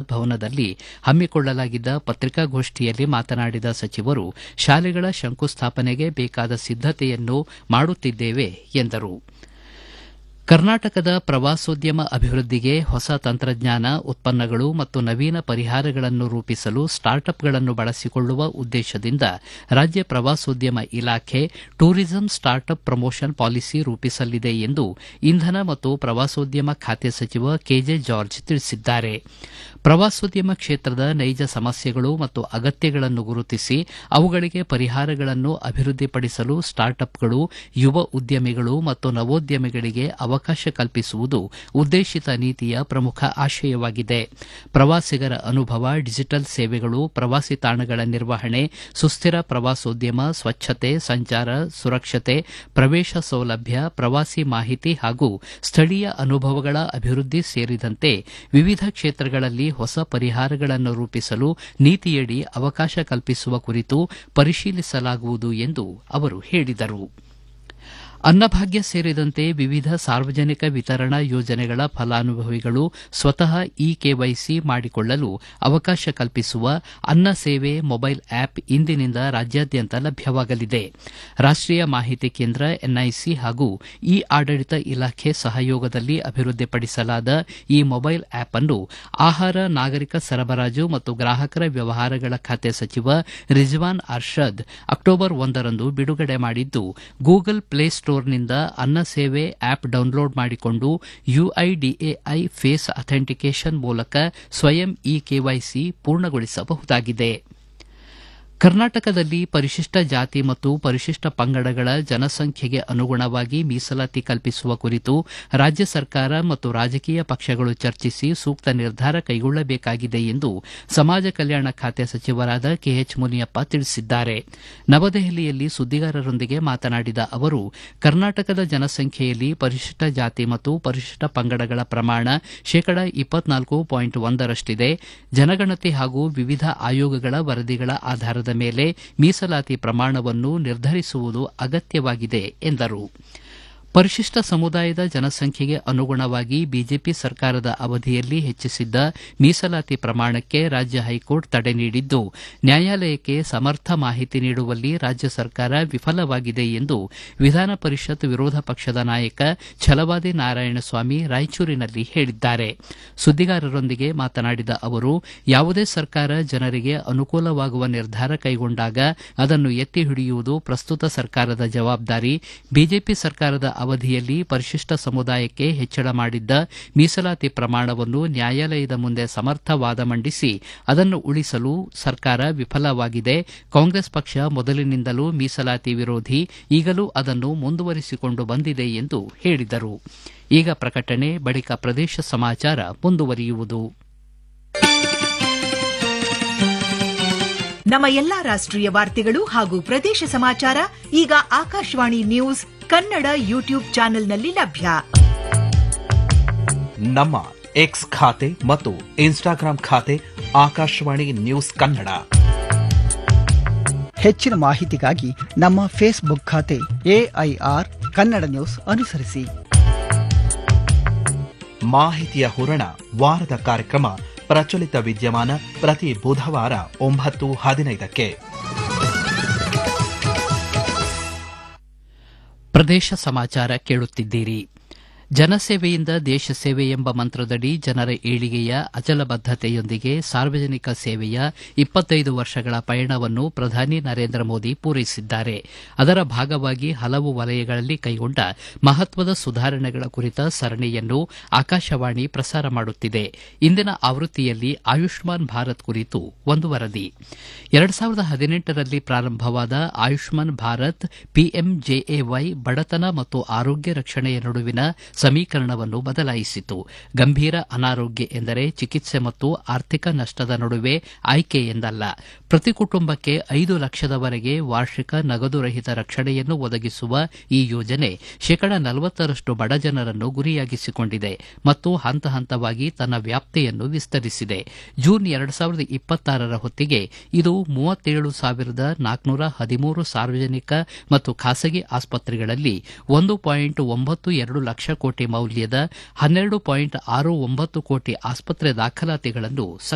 ಸಂಸತ್ ಭವನದಲ್ಲಿ ಹಮ್ಮಿಕೊಳ್ಳಲಾಗಿದ್ದ ಪತ್ರಿಕಾಗೋಷ್ಠಿಯಲ್ಲಿ ಮಾತನಾಡಿದ ಸಚಿವರು ಶಾಲೆಗಳ ಶಂಕುಸ್ಥಾಪನೆಗೆ ಬೇಕಾದ ಸಿದ್ದತೆಯನ್ನು ಮಾಡುತ್ತಿದ್ದೇವೆ ಎಂದರು ಕರ್ನಾಟಕದ ಪ್ರವಾಸೋದ್ಯಮ ಅಭಿವೃದ್ಧಿಗೆ ಹೊಸ ತಂತ್ರಜ್ಞಾನ ಉತ್ಪನ್ನಗಳು ಮತ್ತು ನವೀನ ಪರಿಹಾರಗಳನ್ನು ರೂಪಿಸಲು ಸ್ಟಾರ್ಟ್ಅಪ್ಗಳನ್ನು ಬಳಸಿಕೊಳ್ಳುವ ಉದ್ದೇಶದಿಂದ ರಾಜ್ಯ ಪ್ರವಾಸೋದ್ಯಮ ಇಲಾಖೆ ಟೂರಿಸಂ ಸ್ಟಾರ್ಟ್ಅಪ್ ಪ್ರಮೋಷನ್ ಪಾಲಿಸಿ ರೂಪಿಸಲಿದೆ ಎಂದು ಇಂಧನ ಮತ್ತು ಪ್ರವಾಸೋದ್ಯಮ ಖಾತೆ ಸಚಿವ ಕೆಜೆ ಜಾರ್ಜ್ ತಿಳಿಸಿದ್ದಾರೆ ಪ್ರವಾಸೋದ್ಯಮ ಕ್ಷೇತ್ರದ ನೈಜ ಸಮಸ್ಯೆಗಳು ಮತ್ತು ಅಗತ್ಯಗಳನ್ನು ಗುರುತಿಸಿ ಅವುಗಳಿಗೆ ಪರಿಹಾರಗಳನ್ನು ಅಭಿವೃದ್ಧಿಪಡಿಸಲು ಸ್ಟಾರ್ಟ್ಅಪ್ಗಳು ಯುವ ಉದ್ಯಮಿಗಳು ಮತ್ತು ನವೋದ್ಯಮಿಗಳಿಗೆ ಅವಕಾಶ ಕಲ್ಪಿಸುವುದು ಉದ್ದೇಶಿತ ನೀತಿಯ ಪ್ರಮುಖ ಆಶಯವಾಗಿದೆ ಪ್ರವಾಸಿಗರ ಅನುಭವ ಡಿಜಿಟಲ್ ಸೇವೆಗಳು ಪ್ರವಾಸಿ ತಾಣಗಳ ನಿರ್ವಹಣೆ ಸುಸ್ಥಿರ ಪ್ರವಾಸೋದ್ಯಮ ಸ್ವಚ್ಛತೆ ಸಂಚಾರ ಸುರಕ್ಷತೆ ಪ್ರವೇಶ ಸೌಲಭ್ಯ ಪ್ರವಾಸಿ ಮಾಹಿತಿ ಹಾಗೂ ಸ್ಥಳೀಯ ಅನುಭವಗಳ ಅಭಿವೃದ್ಧಿ ಸೇರಿದಂತೆ ವಿವಿಧ ಕ್ಷೇತ್ರಗಳಲ್ಲಿ ಹೊಸ ಪರಿಹಾರಗಳನ್ನು ರೂಪಿಸಲು ನೀತಿಯಡಿ ಅವಕಾಶ ಕಲ್ಪಿಸುವ ಕುರಿತು ಪರಿಶೀಲಿಸಲಾಗುವುದು ಎಂದು ಅವರು ಹೇಳಿದರು ಅನ್ನಭಾಗ್ಯ ಸೇರಿದಂತೆ ವಿವಿಧ ಸಾರ್ವಜನಿಕ ವಿತರಣಾ ಯೋಜನೆಗಳ ಫಲಾನುಭವಿಗಳು ಸ್ವತಃ ಇ ಕೆವೈಸಿ ಮಾಡಿಕೊಳ್ಳಲು ಅವಕಾಶ ಕಲ್ಪಿಸುವ ಅನ್ನ ಸೇವೆ ಮೊಬೈಲ್ ಆಪ್ ಇಂದಿನಿಂದ ರಾಜ್ಯಾದ್ಯಂತ ಲಭ್ಯವಾಗಲಿದೆ ರಾಷ್ಟೀಯ ಮಾಹಿತಿ ಕೇಂದ್ರ ಎನ್ಐಸಿ ಹಾಗೂ ಇ ಆಡಳಿತ ಇಲಾಖೆ ಸಹಯೋಗದಲ್ಲಿ ಅಭಿವೃದ್ಧಿಪಡಿಸಲಾದ ಈ ಮೊಬೈಲ್ ಆಪ್ ಅನ್ನು ಆಹಾರ ನಾಗರಿಕ ಸರಬರಾಜು ಮತ್ತು ಗ್ರಾಹಕರ ವ್ಯವಹಾರಗಳ ಖಾತೆ ಸಚಿವ ರಿಜ್ವಾನ್ ಅರ್ಷದ್ ಅಕ್ಟೋಬರ್ ಒಂದರಂದು ಬಿಡುಗಡೆ ಮಾಡಿದ್ದು ಗೂಗಲ್ ಪ್ಲೇ ಸ್ಟೋರ್ನಿಂದ ಅನ್ನ ಸೇವೆ ಆಪ್ ಡೌನ್ಲೋಡ್ ಮಾಡಿಕೊಂಡು ಯುಐಡಿಎಐ ಫೇಸ್ ಅಥೆಂಟಿಕೇಷನ್ ಮೂಲಕ ಸ್ವಯಂ ಇ ಕೆವೈಸಿ ಪೂರ್ಣಗೊಳಿಸಬಹುದಾಗಿದೆ ಕರ್ನಾಟಕದಲ್ಲಿ ಪರಿಶಿಷ್ಟ ಜಾತಿ ಮತ್ತು ಪರಿಶಿಷ್ಟ ಪಂಗಡಗಳ ಜನಸಂಖ್ಯೆಗೆ ಅನುಗುಣವಾಗಿ ಮೀಸಲಾತಿ ಕಲ್ಪಿಸುವ ಕುರಿತು ರಾಜ್ಯ ಸರ್ಕಾರ ಮತ್ತು ರಾಜಕೀಯ ಪಕ್ಷಗಳು ಚರ್ಚಿಸಿ ಸೂಕ್ತ ನಿರ್ಧಾರ ಕೈಗೊಳ್ಳಬೇಕಾಗಿದೆ ಎಂದು ಸಮಾಜ ಕಲ್ಯಾಣ ಖಾತೆ ಸಚಿವರಾದ ಕೆಎಚ್ ಮುನಿಯಪ್ಪ ತಿಳಿಸಿದ್ದಾರೆ ನವದೆಹಲಿಯಲ್ಲಿ ಸುದ್ದಿಗಾರರೊಂದಿಗೆ ಮಾತನಾಡಿದ ಅವರು ಕರ್ನಾಟಕದ ಜನಸಂಖ್ಯೆಯಲ್ಲಿ ಪರಿಶಿಷ್ಟ ಜಾತಿ ಮತ್ತು ಪರಿಶಿಷ್ಟ ಪಂಗಡಗಳ ಪ್ರಮಾಣ ಶೇಕಡ ಇಪ್ಪತ್ನಾಲ್ಕು ಪಾಯಿಂಟ್ ಒಂದರಷ್ಟಿದೆ ಜನಗಣತಿ ಹಾಗೂ ವಿವಿಧ ಆಯೋಗಗಳ ವರದಿಗಳ ಆಧಾರದ ಮೇಲೆ ಮೀಸಲಾತಿ ಪ್ರಮಾಣವನ್ನು ನಿರ್ಧರಿಸುವುದು ಅಗತ್ಯವಾಗಿದೆ ಎಂದರು ಪರಿಶಿಷ್ಟ ಸಮುದಾಯದ ಜನಸಂಖ್ಯೆಗೆ ಅನುಗುಣವಾಗಿ ಬಿಜೆಪಿ ಸರ್ಕಾರದ ಅವಧಿಯಲ್ಲಿ ಹೆಚ್ಚಿಸಿದ್ದ ಮೀಸಲಾತಿ ಪ್ರಮಾಣಕ್ಕೆ ರಾಜ್ಯ ಹೈಕೋರ್ಟ್ ತಡೆ ನೀಡಿದ್ದು ನ್ಯಾಯಾಲಯಕ್ಕೆ ಸಮರ್ಥ ಮಾಹಿತಿ ನೀಡುವಲ್ಲಿ ರಾಜ್ಯ ಸರ್ಕಾರ ವಿಫಲವಾಗಿದೆ ಎಂದು ವಿಧಾನ ಪರಿಷತ್ ವಿರೋಧ ಪಕ್ಷದ ನಾಯಕ ಛಲವಾದಿ ನಾರಾಯಣಸ್ವಾಮಿ ರಾಯಚೂರಿನಲ್ಲಿ ಹೇಳಿದ್ದಾರೆ ಸುದ್ದಿಗಾರರೊಂದಿಗೆ ಮಾತನಾಡಿದ ಅವರು ಯಾವುದೇ ಸರ್ಕಾರ ಜನರಿಗೆ ಅನುಕೂಲವಾಗುವ ನಿರ್ಧಾರ ಕೈಗೊಂಡಾಗ ಅದನ್ನು ಎತ್ತಿ ಹಿಡಿಯುವುದು ಪ್ರಸ್ತುತ ಸರ್ಕಾರದ ಜವಾಬ್ದಾರಿ ಬಿಜೆಪಿ ಸರ್ಕಾರದ ಅವಧಿಯಲ್ಲಿ ಪರಿಶಿಷ್ಟ ಸಮುದಾಯಕ್ಕೆ ಹೆಚ್ಚಳ ಮಾಡಿದ್ದ ಮೀಸಲಾತಿ ಪ್ರಮಾಣವನ್ನು ನ್ಯಾಯಾಲಯದ ಮುಂದೆ ಸಮರ್ಥ ವಾದ ಮಂಡಿಸಿ ಅದನ್ನು ಉಳಿಸಲು ಸರ್ಕಾರ ವಿಫಲವಾಗಿದೆ ಕಾಂಗ್ರೆಸ್ ಪಕ್ಷ ಮೊದಲಿನಿಂದಲೂ ಮೀಸಲಾತಿ ವಿರೋಧಿ ಈಗಲೂ ಅದನ್ನು ಮುಂದುವರಿಸಿಕೊಂಡು ಬಂದಿದೆ ಎಂದು ಹೇಳಿದರು ಈಗ ಪ್ರಕಟಣೆ ಬಳಿಕ ಪ್ರದೇಶ ಸಮಾಚಾರ ಮುಂದುವರಿಯುವುದು ನಮ್ಮ ಎಲ್ಲಾ ರಾಷ್ಟ್ರೀಯ ವಾರ್ತೆಗಳು ಹಾಗೂ ಪ್ರದೇಶ ಸಮಾಚಾರ ಈಗ ಆಕಾಶವಾಣಿ ನ್ಯೂಸ್ ಕನ್ನಡ ಯೂಟ್ಯೂಬ್ ಚಾನೆಲ್ನಲ್ಲಿ ಲಭ್ಯ ನಮ್ಮ ಎಕ್ಸ್ ಖಾತೆ ಮತ್ತು ಇನ್ಸ್ಟಾಗ್ರಾಂ ಖಾತೆ ಆಕಾಶವಾಣಿ ನ್ಯೂಸ್ ಕನ್ನಡ ಹೆಚ್ಚಿನ ಮಾಹಿತಿಗಾಗಿ ನಮ್ಮ ಫೇಸ್ಬುಕ್ ಖಾತೆ ಎಐಆರ್ ಕನ್ನಡ ನ್ಯೂಸ್ ಅನುಸರಿಸಿ ಮಾಹಿತಿಯ ಹೂರಣ ವಾರದ ಕಾರ್ಯಕ್ರಮ ಪ್ರಚಲಿತ ವಿದ್ಯಮಾನ ಪ್ರತಿ ಬುಧವಾರ ಒಂಬತ್ತು ಹದಿನೈದಕ್ಕೆ ಪ್ರದೇಶ ಸಮಾಚಾರ ಕೇಳುತ್ತಿದ್ದೀರಿ ಜನಸೇವೆಯಿಂದ ದೇಶ ಸೇವೆ ಎಂಬ ಮಂತ್ರದಡಿ ಜನರ ಏಳಿಗೆಯ ಅಚಲ ಬದ್ದತೆಯೊಂದಿಗೆ ಸಾರ್ವಜನಿಕ ಸೇವೆಯ ಇಪ್ಪತ್ತೈದು ವರ್ಷಗಳ ಪಯಣವನ್ನು ಪ್ರಧಾನಿ ನರೇಂದ್ರ ಮೋದಿ ಪೂರೈಸಿದ್ದಾರೆ ಅದರ ಭಾಗವಾಗಿ ಹಲವು ವಲಯಗಳಲ್ಲಿ ಕೈಗೊಂಡ ಮಹತ್ವದ ಸುಧಾರಣೆಗಳ ಕುರಿತ ಸರಣಿಯನ್ನು ಆಕಾಶವಾಣಿ ಪ್ರಸಾರ ಮಾಡುತ್ತಿದೆ ಇಂದಿನ ಆವೃತ್ತಿಯಲ್ಲಿ ಆಯುಷ್ಮಾನ್ ಭಾರತ್ ಕುರಿತು ಒಂದು ವರದಿ ಎರಡು ಸಾವಿರದ ಹದಿನೆಂಟರಲ್ಲಿ ಪ್ರಾರಂಭವಾದ ಆಯುಷ್ಮಾನ್ ಭಾರತ್ ಪಿಎಂಜೆಎವೈ ಬಡತನ ಮತ್ತು ಆರೋಗ್ಯ ರಕ್ಷಣೆಯ ನಡುವಿನ ಸಮೀಕರಣವನ್ನು ಬದಲಾಯಿಸಿತು ಗಂಭೀರ ಅನಾರೋಗ್ಯ ಎಂದರೆ ಚಿಕಿತ್ಸೆ ಮತ್ತು ಆರ್ಥಿಕ ನಷ್ಟದ ನಡುವೆ ಆಯ್ಕೆ ಎಂದಲ್ಲ ಪ್ರತಿ ಕುಟುಂಬಕ್ಕೆ ಐದು ಲಕ್ಷದವರೆಗೆ ವಾರ್ಷಿಕ ನಗದು ರಹಿತ ರಕ್ಷಣೆಯನ್ನು ಒದಗಿಸುವ ಈ ಯೋಜನೆ ಶೇಕಡ ನಲವತ್ತರಷ್ಟು ಬಡಜನರನ್ನು ಗುರಿಯಾಗಿಸಿಕೊಂಡಿದೆ ಮತ್ತು ಹಂತ ಹಂತವಾಗಿ ತನ್ನ ವ್ಯಾಪ್ತಿಯನ್ನು ವಿಸ್ತರಿಸಿದೆ ಜೂನ್ ಎರಡು ಸಾವಿರದ ಇಪ್ಪತ್ತಾರರ ಹೊತ್ತಿಗೆ ಇದು ಮೂವತ್ತೇಳು ಸಾವಿರದ ನಾಲ್ಕುನೂರ ಹದಿಮೂರು ಸಾರ್ವಜನಿಕ ಮತ್ತು ಖಾಸಗಿ ಆಸ್ಪತ್ರೆಗಳಲ್ಲಿ ಒಂದು ಪಾಯಿಂಟ್ ಒಂಬತ್ತು ಎರಡು ಲಕ್ಷ ಕೋಟಿ ಮೌಲ್ಯದ ಹನ್ನೆರಡು ಪಾಯಿಂಟ್ ಆರು ಒಂಬತ್ತು ಕೋಟಿ ಆಸ್ಪತ್ರೆ ದಾಖಲಾತಿಗಳನ್ನು